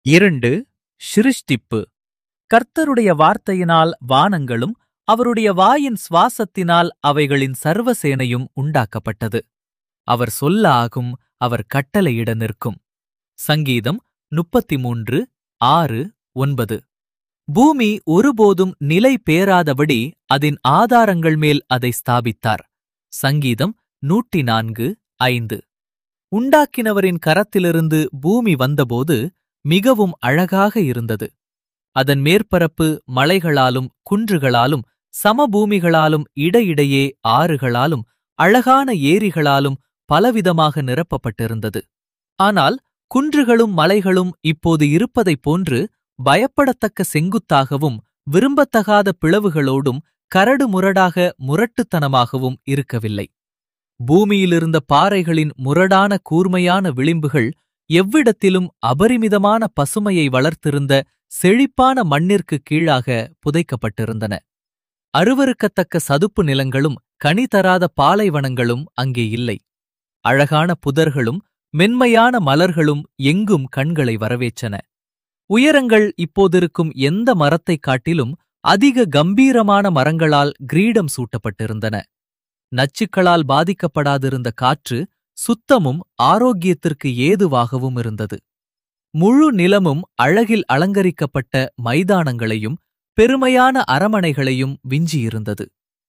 இரண்டு சிருஷ்டிப்பு கர்த்தருடைய வார்த்தையினால் வானங்களும் அவருடைய வாயின் சுவாசத்தினால் அவைகளின் சர்வசேனையும் உண்டாக்கப்பட்டது அவர் சொல்ல ஆகும் அவர் கட்டளையிட நிற்கும் சங்கீதம் முப்பத்தி மூன்று ஆறு ஒன்பது பூமி ஒருபோதும் நிலை பேராதபடி அதன் ஆதாரங்கள் மேல் அதை ஸ்தாபித்தார் சங்கீதம் நூற்றி நான்கு ஐந்து உண்டாக்கினவரின் கரத்திலிருந்து பூமி வந்தபோது மிகவும் அழகாக இருந்தது அதன் மேற்பரப்பு மலைகளாலும் குன்றுகளாலும் சமபூமிகளாலும் இடையிடையே ஆறுகளாலும் அழகான ஏரிகளாலும் பலவிதமாக நிரப்பப்பட்டிருந்தது ஆனால் குன்றுகளும் மலைகளும் இப்போது இருப்பதைப் போன்று பயப்படத்தக்க செங்குத்தாகவும் விரும்பத்தகாத பிளவுகளோடும் கரடு முரடாக முரட்டுத்தனமாகவும் இருக்கவில்லை பூமியிலிருந்த பாறைகளின் முரடான கூர்மையான விளிம்புகள் எவ்விடத்திலும் அபரிமிதமான பசுமையை வளர்த்திருந்த செழிப்பான மண்ணிற்கு கீழாக புதைக்கப்பட்டிருந்தன அருவருக்கத்தக்க சதுப்பு நிலங்களும் கனி தராத பாலைவனங்களும் அங்கே இல்லை அழகான புதர்களும் மென்மையான மலர்களும் எங்கும் கண்களை வரவேற்றன உயரங்கள் இப்போதிருக்கும் எந்த மரத்தைக் காட்டிலும் அதிக கம்பீரமான மரங்களால் கிரீடம் சூட்டப்பட்டிருந்தன நச்சுக்களால் பாதிக்கப்படாதிருந்த காற்று சுத்தமும் ஆரோக்கியத்திற்கு ஏதுவாகவும் இருந்தது முழு நிலமும் அழகில் அலங்கரிக்கப்பட்ட மைதானங்களையும் பெருமையான அரமனைகளையும் விஞ்சியிருந்தது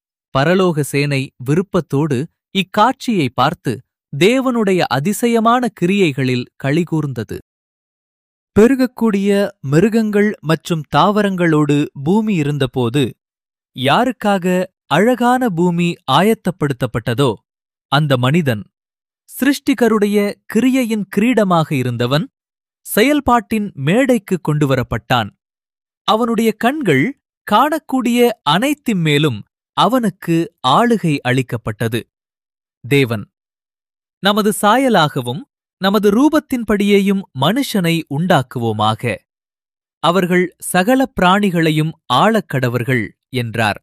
பரலோக சேனை விருப்பத்தோடு இக்காட்சியை பார்த்து தேவனுடைய அதிசயமான கிரியைகளில் களிகூர்ந்தது பெருகக்கூடிய மிருகங்கள் மற்றும் தாவரங்களோடு பூமி இருந்தபோது யாருக்காக அழகான பூமி ஆயத்தப்படுத்தப்பட்டதோ அந்த மனிதன் சிருஷ்டிகருடைய கிரியையின் கிரீடமாக இருந்தவன் செயல்பாட்டின் மேடைக்கு கொண்டுவரப்பட்டான் அவனுடைய கண்கள் காணக்கூடிய அனைத்தின் மேலும் அவனுக்கு ஆளுகை அளிக்கப்பட்டது தேவன் நமது சாயலாகவும் நமது ரூபத்தின்படியேயும் மனுஷனை உண்டாக்குவோமாக அவர்கள் சகல பிராணிகளையும் ஆளக்கடவர்கள் என்றார்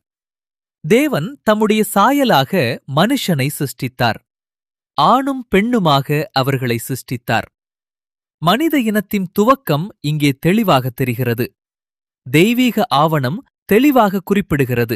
தேவன் தம்முடைய சாயலாக மனுஷனை சிருஷ்டித்தார் ஆணும் பெண்ணுமாக அவர்களை சிருஷ்டித்தார் மனித இனத்தின் துவக்கம் இங்கே தெளிவாக தெரிகிறது தெய்வீக ஆவணம் தெளிவாக குறிப்பிடுகிறது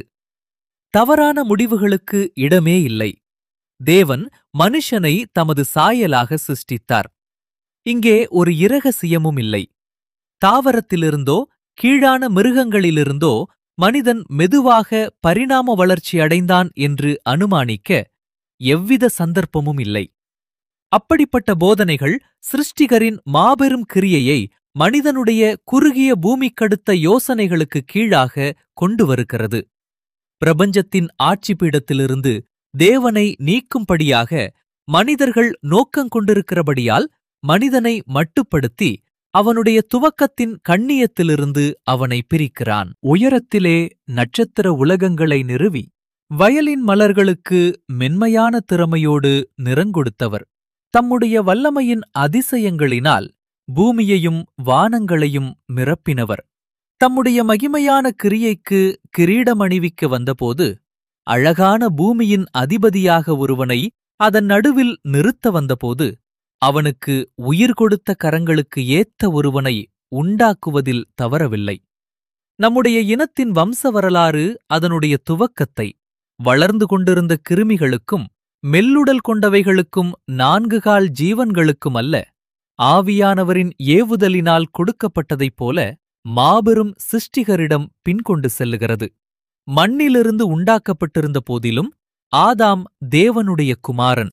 தவறான முடிவுகளுக்கு இடமே இல்லை தேவன் மனுஷனை தமது சாயலாக சிருஷ்டித்தார் இங்கே ஒரு இரகசியமும் இல்லை தாவரத்திலிருந்தோ கீழான மிருகங்களிலிருந்தோ மனிதன் மெதுவாக பரிணாம வளர்ச்சி அடைந்தான் என்று அனுமானிக்க எவ்வித சந்தர்ப்பமும் இல்லை அப்படிப்பட்ட போதனைகள் சிருஷ்டிகரின் மாபெரும் கிரியையை மனிதனுடைய குறுகிய பூமிக்கடுத்த யோசனைகளுக்கு கீழாக கொண்டு வருகிறது பிரபஞ்சத்தின் ஆட்சி பீடத்திலிருந்து தேவனை நீக்கும்படியாக மனிதர்கள் நோக்கங் கொண்டிருக்கிறபடியால் மனிதனை மட்டுப்படுத்தி அவனுடைய துவக்கத்தின் கண்ணியத்திலிருந்து அவனை பிரிக்கிறான் உயரத்திலே நட்சத்திர உலகங்களை நிறுவி வயலின் மலர்களுக்கு மென்மையான திறமையோடு நிறங்கொடுத்தவர் தம்முடைய வல்லமையின் அதிசயங்களினால் பூமியையும் வானங்களையும் நிரப்பினவர் தம்முடைய மகிமையான கிரியைக்கு கிரீடம் அணிவிக்க வந்தபோது அழகான பூமியின் அதிபதியாக ஒருவனை அதன் நடுவில் நிறுத்த வந்தபோது அவனுக்கு உயிர் கொடுத்த கரங்களுக்கு ஏத்த ஒருவனை உண்டாக்குவதில் தவறவில்லை நம்முடைய இனத்தின் வம்ச வரலாறு அதனுடைய துவக்கத்தை வளர்ந்து கொண்டிருந்த கிருமிகளுக்கும் மெல்லுடல் கொண்டவைகளுக்கும் நான்கு கால் ஜீவன்களுக்கும் அல்ல ஆவியானவரின் ஏவுதலினால் கொடுக்கப்பட்டதைப் போல மாபெரும் சிருஷ்டிகரிடம் பின்கொண்டு செல்லுகிறது மண்ணிலிருந்து உண்டாக்கப்பட்டிருந்த போதிலும் ஆதாம் தேவனுடைய குமாரன்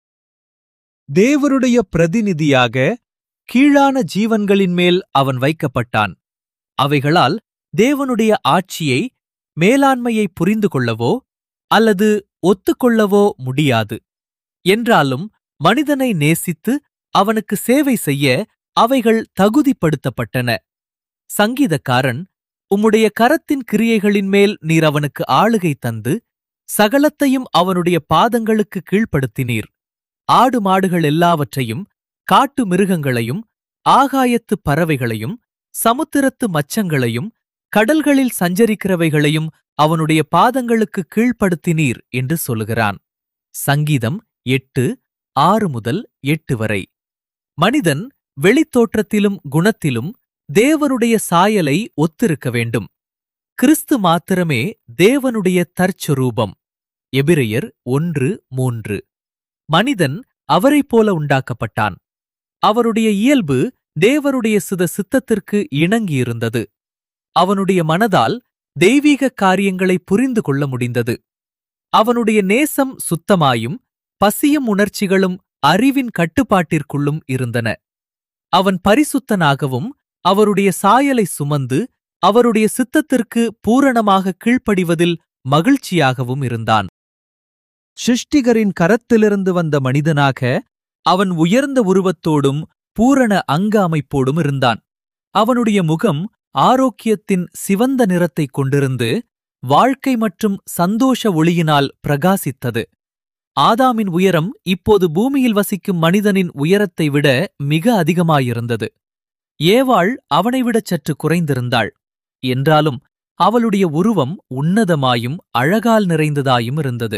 தேவருடைய பிரதிநிதியாக கீழான ஜீவன்களின் மேல் அவன் வைக்கப்பட்டான் அவைகளால் தேவனுடைய ஆட்சியை மேலாண்மையை புரிந்து கொள்ளவோ அல்லது ஒத்துக்கொள்ளவோ முடியாது என்றாலும் மனிதனை நேசித்து அவனுக்கு சேவை செய்ய அவைகள் தகுதிப்படுத்தப்பட்டன சங்கீதக்காரன் உம்முடைய கரத்தின் கிரியைகளின் மேல் நீர் அவனுக்கு ஆளுகை தந்து சகலத்தையும் அவனுடைய பாதங்களுக்கு கீழ்ப்படுத்தினீர் ஆடு மாடுகள் எல்லாவற்றையும் காட்டு மிருகங்களையும் ஆகாயத்து பறவைகளையும் சமுத்திரத்து மச்சங்களையும் கடல்களில் சஞ்சரிக்கிறவைகளையும் அவனுடைய பாதங்களுக்கு கீழ்ப்படுத்தினீர் என்று சொல்லுகிறான் சங்கீதம் எட்டு ஆறு முதல் எட்டு வரை மனிதன் வெளித்தோற்றத்திலும் குணத்திலும் தேவனுடைய சாயலை ஒத்திருக்க வேண்டும் கிறிஸ்து மாத்திரமே தேவனுடைய தற்சொரூபம் எபிரெயர் ஒன்று மூன்று மனிதன் அவரைப் போல உண்டாக்கப்பட்டான் அவருடைய இயல்பு தேவருடைய சித சித்தத்திற்கு இணங்கியிருந்தது அவனுடைய மனதால் தெய்வீக காரியங்களை புரிந்து கொள்ள முடிந்தது அவனுடைய நேசம் சுத்தமாயும் பசியும் உணர்ச்சிகளும் அறிவின் கட்டுப்பாட்டிற்குள்ளும் இருந்தன அவன் பரிசுத்தனாகவும் அவருடைய சாயலை சுமந்து அவருடைய சித்தத்திற்கு பூரணமாக கீழ்ப்படிவதில் மகிழ்ச்சியாகவும் இருந்தான் சிருஷ்டிகரின் கரத்திலிருந்து வந்த மனிதனாக அவன் உயர்ந்த உருவத்தோடும் பூரண அங்க அமைப்போடும் இருந்தான் அவனுடைய முகம் ஆரோக்கியத்தின் சிவந்த நிறத்தைக் கொண்டிருந்து வாழ்க்கை மற்றும் சந்தோஷ ஒளியினால் பிரகாசித்தது ஆதாமின் உயரம் இப்போது பூமியில் வசிக்கும் மனிதனின் உயரத்தை விட மிக அதிகமாயிருந்தது ஏவாள் அவனை விடச் சற்று குறைந்திருந்தாள் என்றாலும் அவளுடைய உருவம் உன்னதமாயும் அழகால் நிறைந்ததாயும் இருந்தது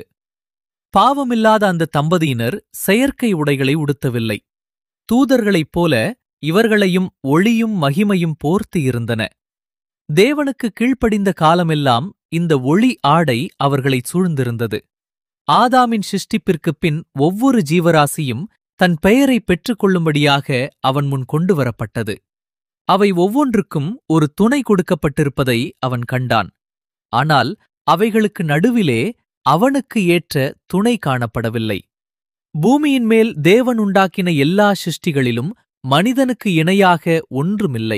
பாவமில்லாத அந்த தம்பதியினர் செயற்கை உடைகளை உடுத்தவில்லை தூதர்களைப் போல இவர்களையும் ஒளியும் மகிமையும் போர்த்து இருந்தன தேவனுக்கு கீழ்ப்படிந்த காலமெல்லாம் இந்த ஒளி ஆடை அவர்களைச் சூழ்ந்திருந்தது ஆதாமின் சிருஷ்டிப்பிற்குப் பின் ஒவ்வொரு ஜீவராசியும் தன் பெயரை பெற்றுக்கொள்ளும்படியாக அவன் முன் கொண்டு வரப்பட்டது அவை ஒவ்வொன்றுக்கும் ஒரு துணை கொடுக்கப்பட்டிருப்பதை அவன் கண்டான் ஆனால் அவைகளுக்கு நடுவிலே அவனுக்கு ஏற்ற துணை காணப்படவில்லை பூமியின் மேல் தேவன் உண்டாக்கின எல்லா சிருஷ்டிகளிலும் மனிதனுக்கு இணையாக ஒன்றுமில்லை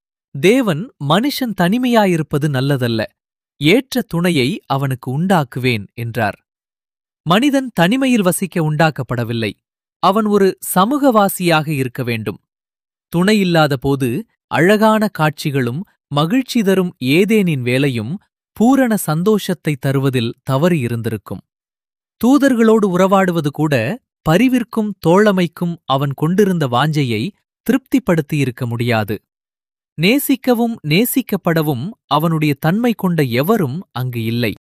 தேவன் மனுஷன் தனிமையாயிருப்பது நல்லதல்ல ஏற்ற துணையை அவனுக்கு உண்டாக்குவேன் என்றார் மனிதன் தனிமையில் வசிக்க உண்டாக்கப்படவில்லை அவன் ஒரு சமூகவாசியாக இருக்க வேண்டும் துணையில்லாத போது அழகான காட்சிகளும் மகிழ்ச்சி தரும் ஏதேனின் வேலையும் பூரண சந்தோஷத்தை தருவதில் தவறு இருந்திருக்கும் தூதர்களோடு உறவாடுவது கூட பரிவிற்கும் தோழமைக்கும் அவன் கொண்டிருந்த வாஞ்சையை திருப்திப்படுத்தியிருக்க முடியாது நேசிக்கவும் நேசிக்கப்படவும் அவனுடைய தன்மை கொண்ட எவரும் அங்கு இல்லை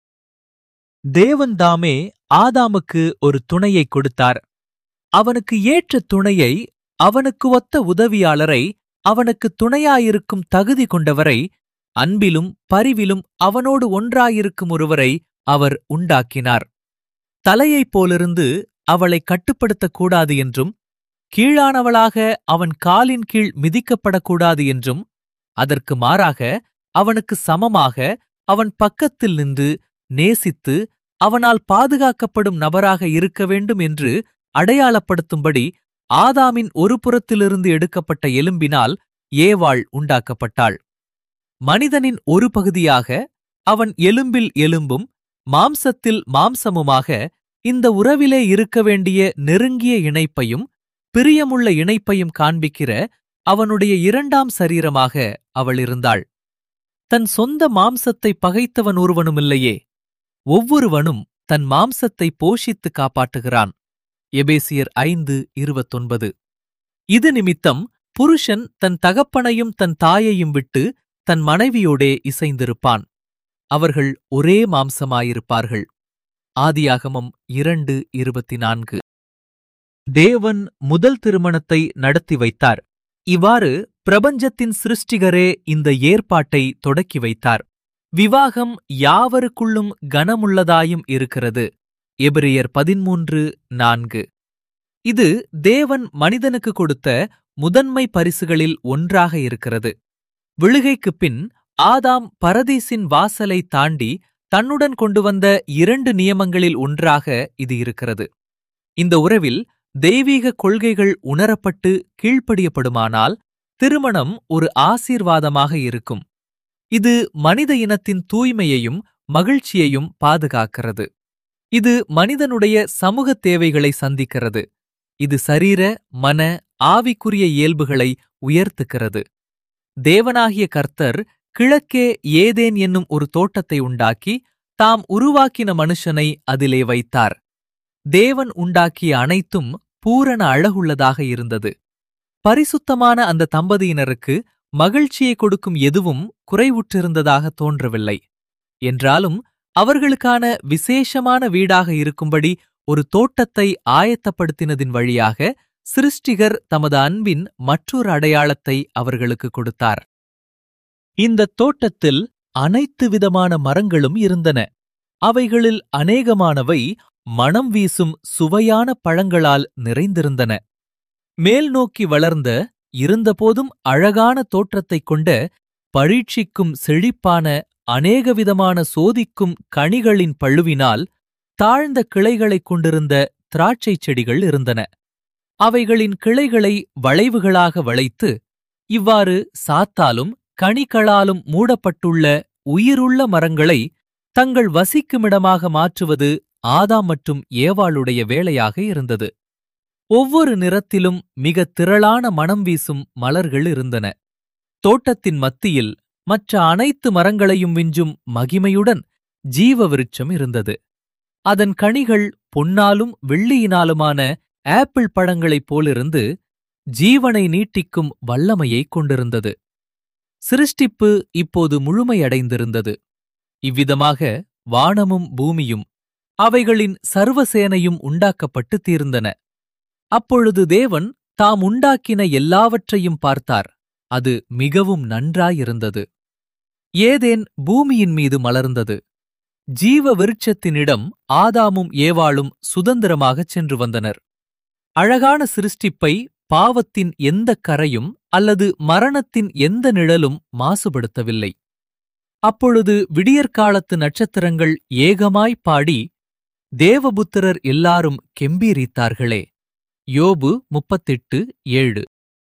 தேவன் தாமே ஆதாமுக்கு ஒரு துணையை கொடுத்தார் அவனுக்கு ஏற்ற துணையை அவனுக்கு ஒத்த உதவியாளரை அவனுக்கு துணையாயிருக்கும் தகுதி கொண்டவரை அன்பிலும் பரிவிலும் அவனோடு ஒன்றாயிருக்கும் ஒருவரை அவர் உண்டாக்கினார் தலையைப் போலிருந்து அவளை கட்டுப்படுத்தக்கூடாது என்றும் கீழானவளாக அவன் காலின் கீழ் மிதிக்கப்படக்கூடாது என்றும் அதற்கு மாறாக அவனுக்கு சமமாக அவன் பக்கத்தில் நின்று நேசித்து அவனால் பாதுகாக்கப்படும் நபராக இருக்க வேண்டும் என்று அடையாளப்படுத்தும்படி ஆதாமின் ஒரு புறத்திலிருந்து எடுக்கப்பட்ட எலும்பினால் ஏவாள் உண்டாக்கப்பட்டாள் மனிதனின் ஒரு பகுதியாக அவன் எலும்பில் எலும்பும் மாம்சத்தில் மாம்சமுமாக இந்த உறவிலே இருக்க வேண்டிய நெருங்கிய இணைப்பையும் பிரியமுள்ள இணைப்பையும் காண்பிக்கிற அவனுடைய இரண்டாம் சரீரமாக அவள் இருந்தாள் தன் சொந்த மாம்சத்தை பகைத்தவன் ஒருவனுமில்லையே ஒவ்வொருவனும் தன் மாம்சத்தை போஷித்து காப்பாற்றுகிறான் எபேசியர் ஐந்து இருபத்தொன்பது இது நிமித்தம் புருஷன் தன் தகப்பனையும் தன் தாயையும் விட்டு தன் மனைவியோடே இசைந்திருப்பான் அவர்கள் ஒரே மாம்சமாயிருப்பார்கள் ஆதியாகமம் இரண்டு இருபத்தி நான்கு தேவன் முதல் திருமணத்தை நடத்தி வைத்தார் இவ்வாறு பிரபஞ்சத்தின் சிருஷ்டிகரே இந்த ஏற்பாட்டை தொடக்கி வைத்தார் விவாகம் யாவருக்குள்ளும் கனமுள்ளதாயும் இருக்கிறது எபிரியர் பதிமூன்று நான்கு இது தேவன் மனிதனுக்கு கொடுத்த முதன்மை பரிசுகளில் ஒன்றாக இருக்கிறது விழுகைக்குப் பின் ஆதாம் பரதீசின் வாசலை தாண்டி தன்னுடன் கொண்டு வந்த இரண்டு நியமங்களில் ஒன்றாக இது இருக்கிறது இந்த உறவில் தெய்வீக கொள்கைகள் உணரப்பட்டு கீழ்ப்படியப்படுமானால் திருமணம் ஒரு ஆசீர்வாதமாக இருக்கும் இது மனித இனத்தின் தூய்மையையும் மகிழ்ச்சியையும் பாதுகாக்கிறது இது மனிதனுடைய சமூக தேவைகளை சந்திக்கிறது இது சரீர மன ஆவிக்குரிய இயல்புகளை உயர்த்துகிறது தேவனாகிய கர்த்தர் கிழக்கே ஏதேன் என்னும் ஒரு தோட்டத்தை உண்டாக்கி தாம் உருவாக்கின மனுஷனை அதிலே வைத்தார் தேவன் உண்டாக்கிய அனைத்தும் பூரண அழகுள்ளதாக இருந்தது பரிசுத்தமான அந்த தம்பதியினருக்கு மகிழ்ச்சியை கொடுக்கும் எதுவும் குறைவுற்றிருந்ததாக தோன்றவில்லை என்றாலும் அவர்களுக்கான விசேஷமான வீடாக இருக்கும்படி ஒரு தோட்டத்தை ஆயத்தப்படுத்தினதின் வழியாக சிருஷ்டிகர் தமது அன்பின் மற்றொரு அடையாளத்தை அவர்களுக்கு கொடுத்தார் இந்த தோட்டத்தில் அனைத்து விதமான மரங்களும் இருந்தன அவைகளில் அநேகமானவை மணம் வீசும் சுவையான பழங்களால் நிறைந்திருந்தன மேல் நோக்கி வளர்ந்த இருந்தபோதும் அழகான தோற்றத்தைக் கொண்ட பரீட்சிக்கும் செழிப்பான அநேகவிதமான சோதிக்கும் கனிகளின் பழுவினால் தாழ்ந்த கிளைகளைக் கொண்டிருந்த திராட்சைச் செடிகள் இருந்தன அவைகளின் கிளைகளை வளைவுகளாக வளைத்து இவ்வாறு சாத்தாலும் கனிகளாலும் மூடப்பட்டுள்ள உயிருள்ள மரங்களை தங்கள் வசிக்குமிடமாக மாற்றுவது ஆதாம் மற்றும் ஏவாளுடைய வேலையாக இருந்தது ஒவ்வொரு நிறத்திலும் மிக திரளான மணம் வீசும் மலர்கள் இருந்தன தோட்டத்தின் மத்தியில் மற்ற அனைத்து மரங்களையும் விஞ்சும் மகிமையுடன் ஜீவ விருட்சம் இருந்தது அதன் கனிகள் பொன்னாலும் வெள்ளியினாலுமான ஆப்பிள் பழங்களைப் போலிருந்து ஜீவனை நீட்டிக்கும் வல்லமையைக் கொண்டிருந்தது சிருஷ்டிப்பு இப்போது முழுமையடைந்திருந்தது இவ்விதமாக வானமும் பூமியும் அவைகளின் சர்வசேனையும் உண்டாக்கப்பட்டு தீர்ந்தன அப்பொழுது தேவன் தாம் உண்டாக்கின எல்லாவற்றையும் பார்த்தார் அது மிகவும் நன்றாயிருந்தது ஏதேன் பூமியின் மீது மலர்ந்தது ஜீவ விருட்சத்தினிடம் ஆதாமும் ஏவாளும் சுதந்திரமாகச் சென்று வந்தனர் அழகான சிருஷ்டிப்பை பாவத்தின் எந்த கரையும் அல்லது மரணத்தின் எந்த நிழலும் மாசுபடுத்தவில்லை அப்பொழுது விடியற்காலத்து நட்சத்திரங்கள் ஏகமாய் பாடி தேவபுத்திரர் எல்லாரும் கெம்பீரித்தார்களே யோபு முப்பத்தெட்டு ஏழு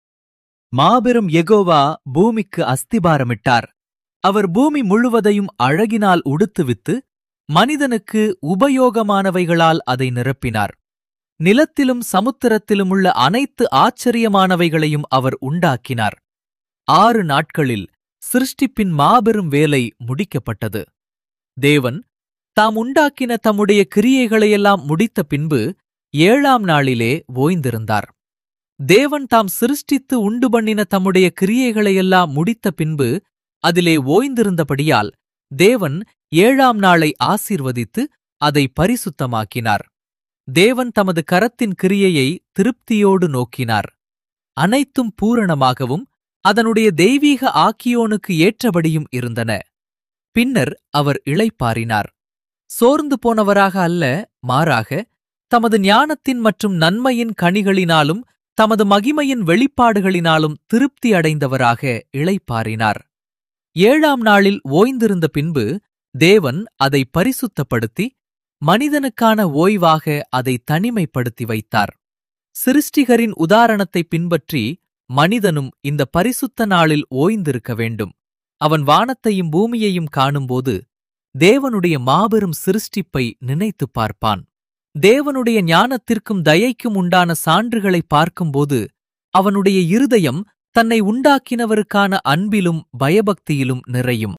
மாபெரும் எகோவா பூமிக்கு அஸ்திபாரமிட்டார் அவர் பூமி முழுவதையும் அழகினால் உடுத்துவித்து மனிதனுக்கு உபயோகமானவைகளால் அதை நிரப்பினார் நிலத்திலும் சமுத்திரத்திலும் உள்ள அனைத்து ஆச்சரியமானவைகளையும் அவர் உண்டாக்கினார் ஆறு நாட்களில் சிருஷ்டிப்பின் மாபெரும் வேலை முடிக்கப்பட்டது தேவன் தாம் உண்டாக்கின தம்முடைய கிரியைகளையெல்லாம் முடித்த பின்பு ஏழாம் நாளிலே ஓய்ந்திருந்தார் தேவன் தாம் சிருஷ்டித்து உண்டு பண்ணின தம்முடைய கிரியைகளையெல்லாம் முடித்த பின்பு அதிலே ஓய்ந்திருந்தபடியால் தேவன் ஏழாம் நாளை ஆசீர்வதித்து அதை பரிசுத்தமாக்கினார் தேவன் தமது கரத்தின் கிரியையை திருப்தியோடு நோக்கினார் அனைத்தும் பூரணமாகவும் அதனுடைய தெய்வீக ஆக்கியோனுக்கு ஏற்றபடியும் இருந்தன பின்னர் அவர் இளைப்பாறினார் சோர்ந்து போனவராக அல்ல மாறாக தமது ஞானத்தின் மற்றும் நன்மையின் கனிகளினாலும் தமது மகிமையின் வெளிப்பாடுகளினாலும் திருப்தி அடைந்தவராக இளைப்பாறினார் ஏழாம் நாளில் ஓய்ந்திருந்த பின்பு தேவன் அதை பரிசுத்தப்படுத்தி மனிதனுக்கான ஓய்வாக அதை தனிமைப்படுத்தி வைத்தார் சிருஷ்டிகரின் உதாரணத்தை பின்பற்றி மனிதனும் இந்த பரிசுத்த நாளில் ஓய்ந்திருக்க வேண்டும் அவன் வானத்தையும் பூமியையும் காணும்போது தேவனுடைய மாபெரும் சிருஷ்டிப்பை நினைத்துப் பார்ப்பான் தேவனுடைய ஞானத்திற்கும் தயைக்கும் உண்டான சான்றுகளை பார்க்கும்போது அவனுடைய இருதயம் தன்னை உண்டாக்கினவருக்கான அன்பிலும் பயபக்தியிலும் நிறையும்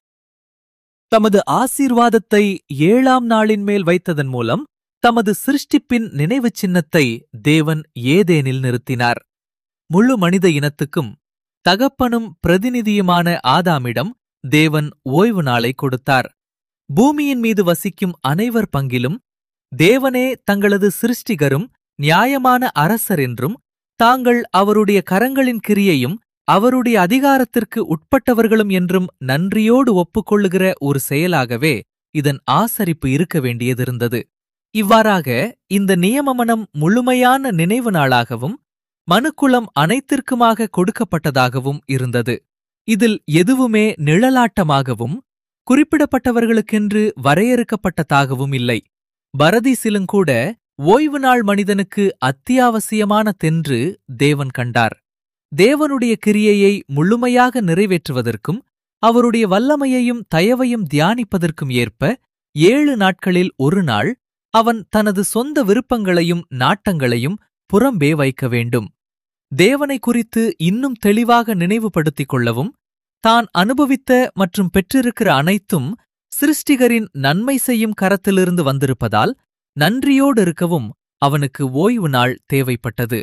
தமது ஆசீர்வாதத்தை ஏழாம் நாளின் மேல் வைத்ததன் மூலம் தமது சிருஷ்டிப்பின் நினைவுச் சின்னத்தை தேவன் ஏதேனில் நிறுத்தினார் முழு மனித இனத்துக்கும் தகப்பனும் பிரதிநிதியுமான ஆதாமிடம் தேவன் ஓய்வு நாளை கொடுத்தார் பூமியின் மீது வசிக்கும் அனைவர் பங்கிலும் தேவனே தங்களது சிருஷ்டிகரும் நியாயமான அரசர் என்றும் தாங்கள் அவருடைய கரங்களின் கிரியையும் அவருடைய அதிகாரத்திற்கு உட்பட்டவர்களும் என்றும் நன்றியோடு ஒப்புக்கொள்ளுகிற ஒரு செயலாகவே இதன் ஆசரிப்பு இருக்க வேண்டியதிருந்தது இவ்வாறாக இந்த நியமமனம் முழுமையான நினைவு நாளாகவும் மனுக்குலம் அனைத்திற்குமாக கொடுக்கப்பட்டதாகவும் இருந்தது இதில் எதுவுமே நிழலாட்டமாகவும் குறிப்பிடப்பட்டவர்களுக்கென்று வரையறுக்கப்பட்டதாகவும் இல்லை பரதீசிலுங்கூட ஓய்வு நாள் மனிதனுக்கு அத்தியாவசியமான தென்று தேவன் கண்டார் தேவனுடைய கிரியையை முழுமையாக நிறைவேற்றுவதற்கும் அவருடைய வல்லமையையும் தயவையும் தியானிப்பதற்கும் ஏற்ப ஏழு நாட்களில் ஒரு நாள் அவன் தனது சொந்த விருப்பங்களையும் நாட்டங்களையும் புறம்பே வைக்க வேண்டும் தேவனை குறித்து இன்னும் தெளிவாக நினைவுபடுத்திக் கொள்ளவும் தான் அனுபவித்த மற்றும் பெற்றிருக்கிற அனைத்தும் சிருஷ்டிகரின் நன்மை செய்யும் கரத்திலிருந்து வந்திருப்பதால் நன்றியோடு இருக்கவும் அவனுக்கு ஓய்வு நாள் தேவைப்பட்டது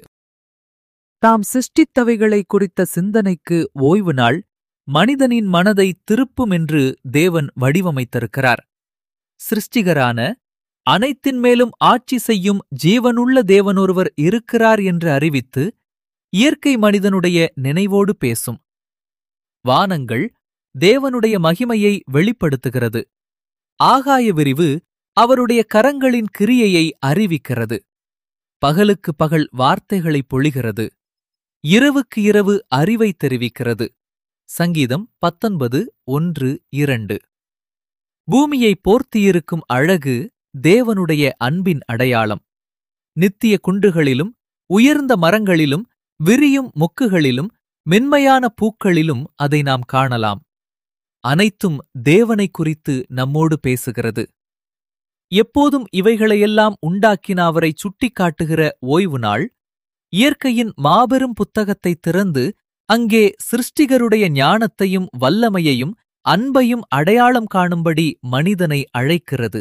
தாம் சிருஷ்டித்தவைகளை குறித்த சிந்தனைக்கு ஓய்வு நாள் மனிதனின் மனதை திருப்பும் என்று தேவன் வடிவமைத்திருக்கிறார் சிருஷ்டிகரான அனைத்தின் மேலும் ஆட்சி செய்யும் ஜீவனுள்ள தேவனொருவர் இருக்கிறார் என்று அறிவித்து இயற்கை மனிதனுடைய நினைவோடு பேசும் வானங்கள் தேவனுடைய மகிமையை வெளிப்படுத்துகிறது ஆகாய விரிவு அவருடைய கரங்களின் கிரியையை அறிவிக்கிறது பகலுக்கு பகல் வார்த்தைகளை பொழிகிறது இரவுக்கு இரவு அறிவை தெரிவிக்கிறது சங்கீதம் பத்தொன்பது ஒன்று இரண்டு பூமியை போர்த்தியிருக்கும் அழகு தேவனுடைய அன்பின் அடையாளம் நித்திய குன்றுகளிலும் உயர்ந்த மரங்களிலும் விரியும் மொக்குகளிலும் மென்மையான பூக்களிலும் அதை நாம் காணலாம் அனைத்தும் தேவனை குறித்து நம்மோடு பேசுகிறது எப்போதும் இவைகளையெல்லாம் உண்டாக்கின அவரை சுட்டிக்காட்டுகிற ஓய்வு நாள் இயற்கையின் மாபெரும் புத்தகத்தை திறந்து அங்கே சிருஷ்டிகருடைய ஞானத்தையும் வல்லமையையும் அன்பையும் அடையாளம் காணும்படி மனிதனை அழைக்கிறது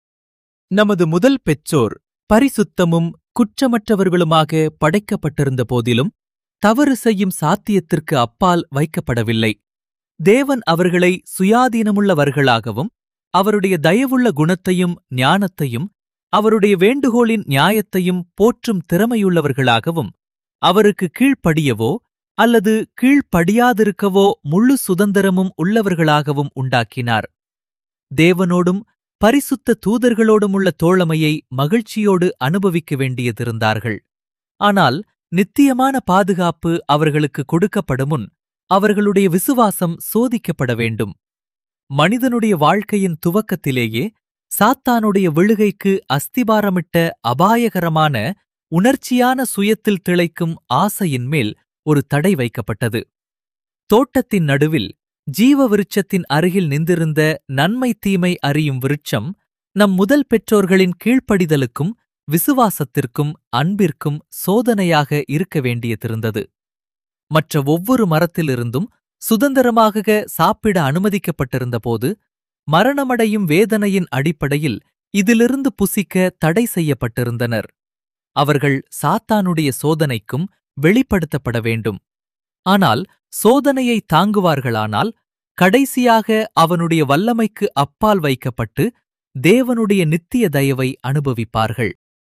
நமது முதல் பெற்றோர் பரிசுத்தமும் குற்றமற்றவர்களுமாக படைக்கப்பட்டிருந்த போதிலும் தவறு செய்யும் சாத்தியத்திற்கு அப்பால் வைக்கப்படவில்லை தேவன் அவர்களை சுயாதீனமுள்ளவர்களாகவும் அவருடைய தயவுள்ள குணத்தையும் ஞானத்தையும் அவருடைய வேண்டுகோளின் நியாயத்தையும் போற்றும் திறமையுள்ளவர்களாகவும் அவருக்கு கீழ்ப்படியவோ அல்லது கீழ்ப்படியாதிருக்கவோ முழு சுதந்திரமும் உள்ளவர்களாகவும் உண்டாக்கினார் தேவனோடும் பரிசுத்த தூதர்களோடும் உள்ள தோழமையை மகிழ்ச்சியோடு அனுபவிக்க வேண்டியதிருந்தார்கள் ஆனால் நித்தியமான பாதுகாப்பு அவர்களுக்கு கொடுக்கப்படும் முன் அவர்களுடைய விசுவாசம் சோதிக்கப்பட வேண்டும் மனிதனுடைய வாழ்க்கையின் துவக்கத்திலேயே சாத்தானுடைய விழுகைக்கு அஸ்திபாரமிட்ட அபாயகரமான உணர்ச்சியான சுயத்தில் திளைக்கும் ஆசையின் மேல் ஒரு தடை வைக்கப்பட்டது தோட்டத்தின் நடுவில் ஜீவ விருட்சத்தின் அருகில் நின்றிருந்த நன்மை தீமை அறியும் விருட்சம் நம் முதல் பெற்றோர்களின் கீழ்ப்படிதலுக்கும் விசுவாசத்திற்கும் அன்பிற்கும் சோதனையாக இருக்க வேண்டியதிருந்தது மற்ற ஒவ்வொரு மரத்திலிருந்தும் சுதந்திரமாக சாப்பிட அனுமதிக்கப்பட்டிருந்தபோது மரணமடையும் வேதனையின் அடிப்படையில் இதிலிருந்து புசிக்க தடை செய்யப்பட்டிருந்தனர் அவர்கள் சாத்தானுடைய சோதனைக்கும் வெளிப்படுத்தப்பட வேண்டும் ஆனால் சோதனையை தாங்குவார்களானால் கடைசியாக அவனுடைய வல்லமைக்கு அப்பால் வைக்கப்பட்டு தேவனுடைய நித்திய தயவை அனுபவிப்பார்கள்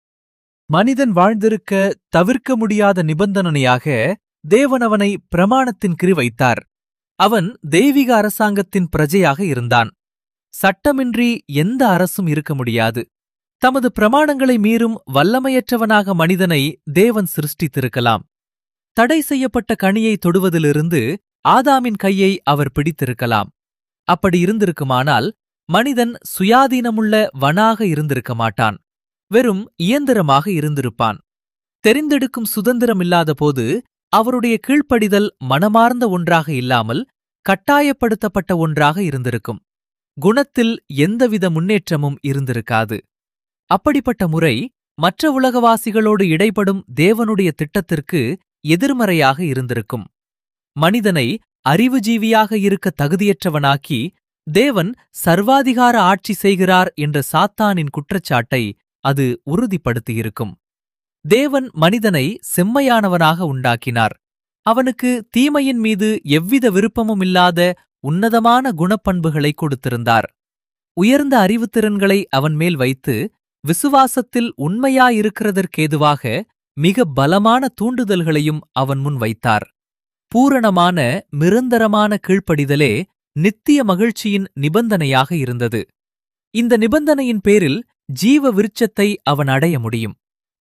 மனிதன் வாழ்ந்திருக்க தவிர்க்க முடியாத நிபந்தனையாக தேவன் அவனை பிரமாணத்தின் கீழ் வைத்தார் அவன் தெய்வீக அரசாங்கத்தின் பிரஜையாக இருந்தான் சட்டமின்றி எந்த அரசும் இருக்க முடியாது தமது பிரமாணங்களை மீறும் வல்லமையற்றவனாக மனிதனை தேவன் சிருஷ்டித்திருக்கலாம் தடை செய்யப்பட்ட கனியை தொடுவதிலிருந்து ஆதாமின் கையை அவர் பிடித்திருக்கலாம் அப்படி இருந்திருக்குமானால் மனிதன் சுயாதீனமுள்ள வனாக இருந்திருக்க மாட்டான் வெறும் இயந்திரமாக இருந்திருப்பான் தெரிந்தெடுக்கும் சுதந்திரம் இல்லாதபோது அவருடைய கீழ்ப்படிதல் மனமார்ந்த ஒன்றாக இல்லாமல் கட்டாயப்படுத்தப்பட்ட ஒன்றாக இருந்திருக்கும் குணத்தில் எந்தவித முன்னேற்றமும் இருந்திருக்காது அப்படிப்பட்ட முறை மற்ற உலகவாசிகளோடு இடைப்படும் தேவனுடைய திட்டத்திற்கு எதிர்மறையாக இருந்திருக்கும் மனிதனை அறிவுஜீவியாக இருக்க தகுதியற்றவனாக்கி தேவன் சர்வாதிகார ஆட்சி செய்கிறார் என்ற சாத்தானின் குற்றச்சாட்டை அது உறுதிப்படுத்தியிருக்கும் தேவன் மனிதனை செம்மையானவனாக உண்டாக்கினார் அவனுக்கு தீமையின் மீது எவ்வித விருப்பமும் இல்லாத உன்னதமான குணப்பண்புகளை கொடுத்திருந்தார் உயர்ந்த அறிவுத்திறன்களை அவன் மேல் வைத்து விசுவாசத்தில் உண்மையாயிருக்கிறதற்கேதுவாக மிக பலமான தூண்டுதல்களையும் அவன் முன் வைத்தார் பூரணமான நிரந்தரமான கீழ்ப்படிதலே நித்திய மகிழ்ச்சியின் நிபந்தனையாக இருந்தது இந்த நிபந்தனையின் பேரில் ஜீவ விருட்சத்தை அவன் அடைய முடியும்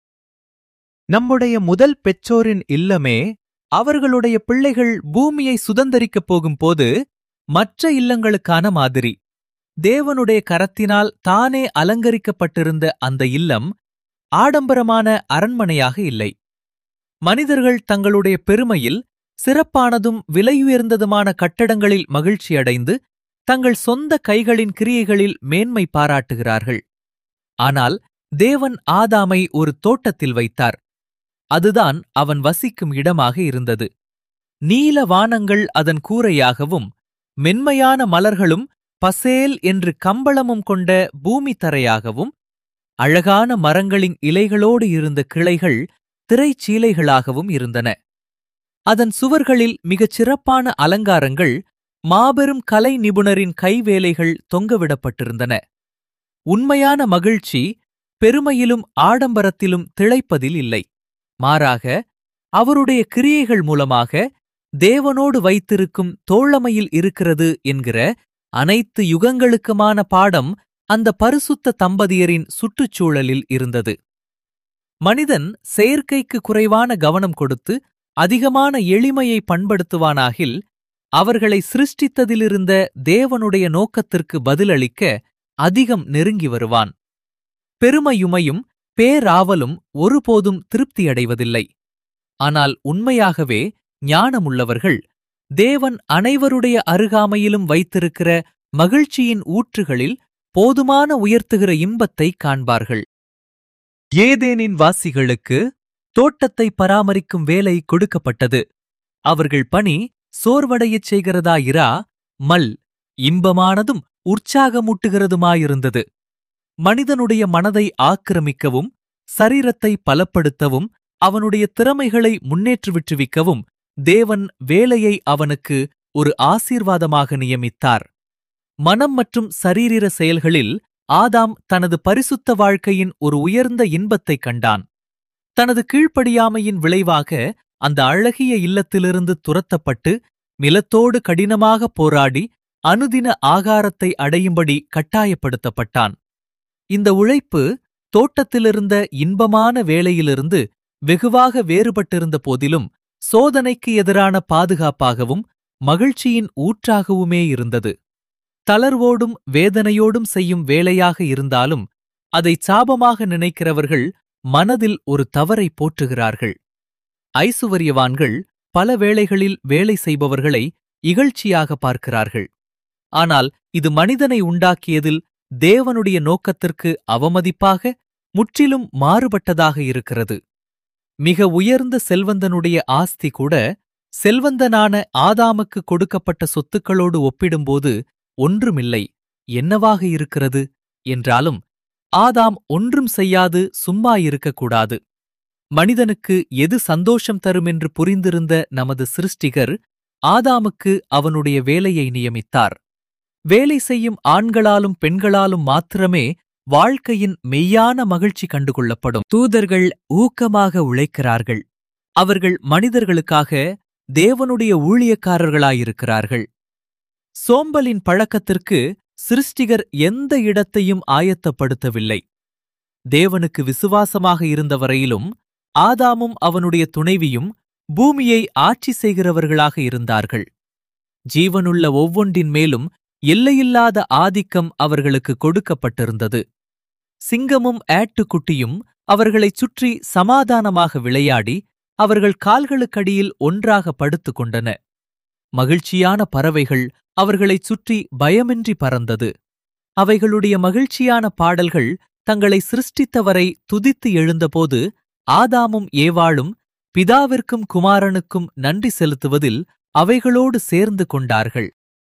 நம்முடைய முதல் பெற்றோரின் இல்லமே அவர்களுடைய பிள்ளைகள் பூமியை சுதந்தரிக்கப் போகும்போது மற்ற இல்லங்களுக்கான மாதிரி தேவனுடைய கரத்தினால் தானே அலங்கரிக்கப்பட்டிருந்த அந்த இல்லம் ஆடம்பரமான அரண்மனையாக இல்லை மனிதர்கள் தங்களுடைய பெருமையில் சிறப்பானதும் விலையுயர்ந்ததுமான கட்டடங்களில் மகிழ்ச்சியடைந்து தங்கள் சொந்த கைகளின் கிரியைகளில் மேன்மை பாராட்டுகிறார்கள் ஆனால் தேவன் ஆதாமை ஒரு தோட்டத்தில் வைத்தார் அதுதான் அவன் வசிக்கும் இடமாக இருந்தது நீல வானங்கள் அதன் கூரையாகவும் மென்மையான மலர்களும் பசேல் என்று கம்பளமும் கொண்ட பூமி தரையாகவும் அழகான மரங்களின் இலைகளோடு இருந்த கிளைகள் திரைச்சீலைகளாகவும் இருந்தன அதன் சுவர்களில் மிகச் சிறப்பான அலங்காரங்கள் மாபெரும் கலை நிபுணரின் கைவேலைகள் தொங்கவிடப்பட்டிருந்தன உண்மையான மகிழ்ச்சி பெருமையிலும் ஆடம்பரத்திலும் திளைப்பதில் இல்லை மாறாக அவருடைய கிரியைகள் மூலமாக தேவனோடு வைத்திருக்கும் தோழமையில் இருக்கிறது என்கிற அனைத்து யுகங்களுக்குமான பாடம் அந்த பரிசுத்த தம்பதியரின் சுற்றுச்சூழலில் இருந்தது மனிதன் செயற்கைக்கு குறைவான கவனம் கொடுத்து அதிகமான எளிமையை பண்படுத்துவானாகில் அவர்களை சிருஷ்டித்ததிலிருந்த தேவனுடைய நோக்கத்திற்கு பதிலளிக்க அதிகம் நெருங்கி வருவான் பெருமையுமையும் பேராவலும் ஒருபோதும் திருப்தியடைவதில்லை ஆனால் உண்மையாகவே ஞானமுள்ளவர்கள் தேவன் அனைவருடைய அருகாமையிலும் வைத்திருக்கிற மகிழ்ச்சியின் ஊற்றுகளில் போதுமான உயர்த்துகிற இன்பத்தை காண்பார்கள் ஏதேனின் வாசிகளுக்கு தோட்டத்தை பராமரிக்கும் வேலை கொடுக்கப்பட்டது அவர்கள் பணி சோர்வடையச் செய்கிறதாயிரா மல் இன்பமானதும் உற்சாகமூட்டுகிறதுமாயிருந்தது மனிதனுடைய மனதை ஆக்கிரமிக்கவும் சரீரத்தை பலப்படுத்தவும் அவனுடைய திறமைகளை முன்னேற்றுவிற்றுவிக்கவும் தேவன் வேலையை அவனுக்கு ஒரு ஆசீர்வாதமாக நியமித்தார் மனம் மற்றும் சரீரிர செயல்களில் ஆதாம் தனது பரிசுத்த வாழ்க்கையின் ஒரு உயர்ந்த இன்பத்தைக் கண்டான் தனது கீழ்ப்படியாமையின் விளைவாக அந்த அழகிய இல்லத்திலிருந்து துரத்தப்பட்டு நிலத்தோடு கடினமாக போராடி அனுதின ஆகாரத்தை அடையும்படி கட்டாயப்படுத்தப்பட்டான் இந்த உழைப்பு தோட்டத்திலிருந்த இன்பமான வேலையிலிருந்து வெகுவாக வேறுபட்டிருந்த போதிலும் சோதனைக்கு எதிரான பாதுகாப்பாகவும் மகிழ்ச்சியின் ஊற்றாகவுமே இருந்தது தளர்வோடும் வேதனையோடும் செய்யும் வேலையாக இருந்தாலும் அதை சாபமாக நினைக்கிறவர்கள் மனதில் ஒரு தவறை போற்றுகிறார்கள் ஐசுவரியவான்கள் பல வேளைகளில் வேலை செய்பவர்களை இகழ்ச்சியாக பார்க்கிறார்கள் ஆனால் இது மனிதனை உண்டாக்கியதில் தேவனுடைய நோக்கத்திற்கு அவமதிப்பாக முற்றிலும் மாறுபட்டதாக இருக்கிறது மிக உயர்ந்த செல்வந்தனுடைய ஆஸ்தி கூட செல்வந்தனான ஆதாமுக்கு கொடுக்கப்பட்ட சொத்துக்களோடு ஒப்பிடும்போது ஒன்றுமில்லை என்னவாக இருக்கிறது என்றாலும் ஆதாம் ஒன்றும் செய்யாது சும்மா இருக்கக்கூடாது மனிதனுக்கு எது சந்தோஷம் தரும் என்று புரிந்திருந்த நமது சிருஷ்டிகர் ஆதாமுக்கு அவனுடைய வேலையை நியமித்தார் வேலை செய்யும் ஆண்களாலும் பெண்களாலும் மாத்திரமே வாழ்க்கையின் மெய்யான மகிழ்ச்சி கண்டுகொள்ளப்படும் தூதர்கள் ஊக்கமாக உழைக்கிறார்கள் அவர்கள் மனிதர்களுக்காக தேவனுடைய ஊழியக்காரர்களாயிருக்கிறார்கள் சோம்பலின் பழக்கத்திற்கு சிருஷ்டிகர் எந்த இடத்தையும் ஆயத்தப்படுத்தவில்லை தேவனுக்கு விசுவாசமாக இருந்த வரையிலும் ஆதாமும் அவனுடைய துணைவியும் பூமியை ஆட்சி செய்கிறவர்களாக இருந்தார்கள் ஜீவனுள்ள ஒவ்வொன்றின் மேலும் எல்லையில்லாத ஆதிக்கம் அவர்களுக்கு கொடுக்கப்பட்டிருந்தது சிங்கமும் ஆட்டுக்குட்டியும் அவர்களைச் சுற்றி சமாதானமாக விளையாடி அவர்கள் கால்களுக்கடியில் ஒன்றாக படுத்துக் கொண்டன மகிழ்ச்சியான பறவைகள் அவர்களைச் சுற்றி பயமின்றி பறந்தது அவைகளுடைய மகிழ்ச்சியான பாடல்கள் தங்களை சிருஷ்டித்தவரை துதித்து எழுந்தபோது ஆதாமும் ஏவாளும் பிதாவிற்கும் குமாரனுக்கும் நன்றி செலுத்துவதில் அவைகளோடு சேர்ந்து கொண்டார்கள்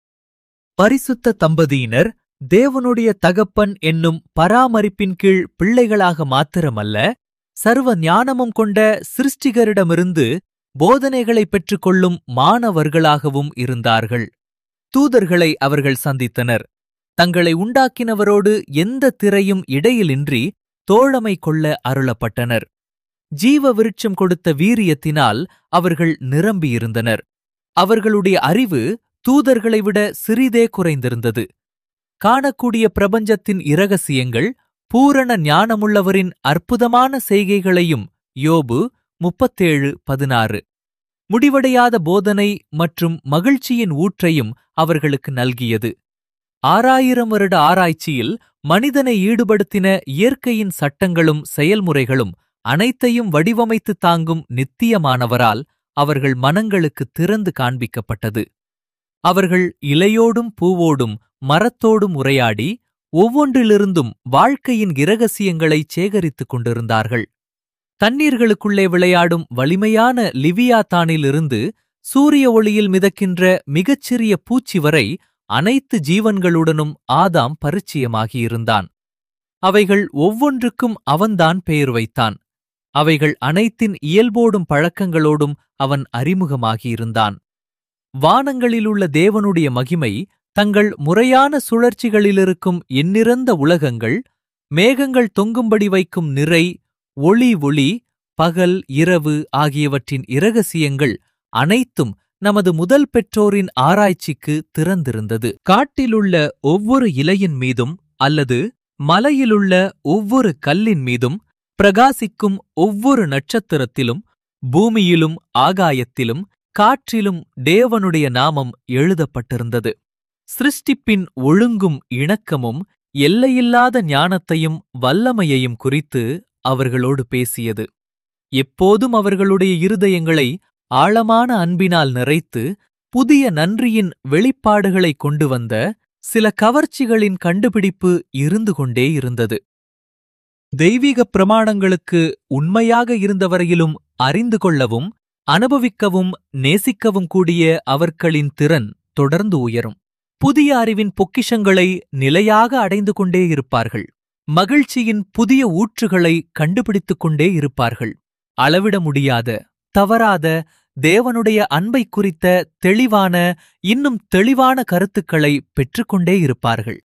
பரிசுத்த தம்பதியினர் தேவனுடைய தகப்பன் என்னும் பராமரிப்பின் கீழ் பிள்ளைகளாக மாத்திரமல்ல சர்வ ஞானமும் கொண்ட சிருஷ்டிகரிடமிருந்து போதனைகளைப் பெற்றுக்கொள்ளும் மாணவர்களாகவும் இருந்தார்கள் தூதர்களை அவர்கள் சந்தித்தனர் தங்களை உண்டாக்கினவரோடு எந்த திரையும் இடையிலின்றி தோழமை கொள்ள அருளப்பட்டனர் ஜீவ விருட்சம் கொடுத்த வீரியத்தினால் அவர்கள் நிரம்பியிருந்தனர் அவர்களுடைய அறிவு தூதர்களை விட சிறிதே குறைந்திருந்தது காணக்கூடிய பிரபஞ்சத்தின் இரகசியங்கள் பூரண ஞானமுள்ளவரின் அற்புதமான செய்கைகளையும் யோபு முப்பத்தேழு பதினாறு முடிவடையாத போதனை மற்றும் மகிழ்ச்சியின் ஊற்றையும் அவர்களுக்கு நல்கியது ஆறாயிரம் வருட ஆராய்ச்சியில் மனிதனை ஈடுபடுத்தின இயற்கையின் சட்டங்களும் செயல்முறைகளும் அனைத்தையும் வடிவமைத்து தாங்கும் நித்தியமானவரால் அவர்கள் மனங்களுக்கு திறந்து காண்பிக்கப்பட்டது அவர்கள் இலையோடும் பூவோடும் மரத்தோடும் உரையாடி ஒவ்வொன்றிலிருந்தும் வாழ்க்கையின் இரகசியங்களை சேகரித்துக் கொண்டிருந்தார்கள் தண்ணீர்களுக்குள்ளே விளையாடும் வலிமையான லிவியாத்தானிலிருந்து சூரிய ஒளியில் மிதக்கின்ற மிகச்சிறிய பூச்சி வரை அனைத்து ஜீவன்களுடனும் ஆதாம் பரிச்சயமாகியிருந்தான் அவைகள் ஒவ்வொன்றுக்கும் அவன்தான் பெயர் வைத்தான் அவைகள் அனைத்தின் இயல்போடும் பழக்கங்களோடும் அவன் அறிமுகமாகியிருந்தான் வானங்களிலுள்ள தேவனுடைய மகிமை தங்கள் முறையான சுழற்சிகளிலிருக்கும் எண்ணிறந்த உலகங்கள் மேகங்கள் தொங்கும்படி வைக்கும் நிறை ஒளி ஒளி பகல் இரவு ஆகியவற்றின் இரகசியங்கள் அனைத்தும் நமது முதல் பெற்றோரின் ஆராய்ச்சிக்கு திறந்திருந்தது காட்டிலுள்ள ஒவ்வொரு இலையின் மீதும் அல்லது மலையிலுள்ள ஒவ்வொரு கல்லின் மீதும் பிரகாசிக்கும் ஒவ்வொரு நட்சத்திரத்திலும் பூமியிலும் ஆகாயத்திலும் காற்றிலும் தேவனுடைய நாமம் எழுதப்பட்டிருந்தது சிருஷ்டிப்பின் ஒழுங்கும் இணக்கமும் எல்லையில்லாத ஞானத்தையும் வல்லமையையும் குறித்து அவர்களோடு பேசியது எப்போதும் அவர்களுடைய இருதயங்களை ஆழமான அன்பினால் நிறைத்து புதிய நன்றியின் வெளிப்பாடுகளை கொண்டு வந்த சில கவர்ச்சிகளின் கண்டுபிடிப்பு இருந்து கொண்டே இருந்தது தெய்வீக பிரமாணங்களுக்கு உண்மையாக இருந்தவரையிலும் அறிந்து கொள்ளவும் அனுபவிக்கவும் நேசிக்கவும் கூடிய அவர்களின் திறன் தொடர்ந்து உயரும் புதிய அறிவின் பொக்கிஷங்களை நிலையாக அடைந்து கொண்டே இருப்பார்கள் மகிழ்ச்சியின் புதிய ஊற்றுகளை கண்டுபிடித்துக் கொண்டே இருப்பார்கள் அளவிட முடியாத தவறாத தேவனுடைய அன்பை குறித்த தெளிவான இன்னும் தெளிவான கருத்துக்களை பெற்றுக்கொண்டே இருப்பார்கள்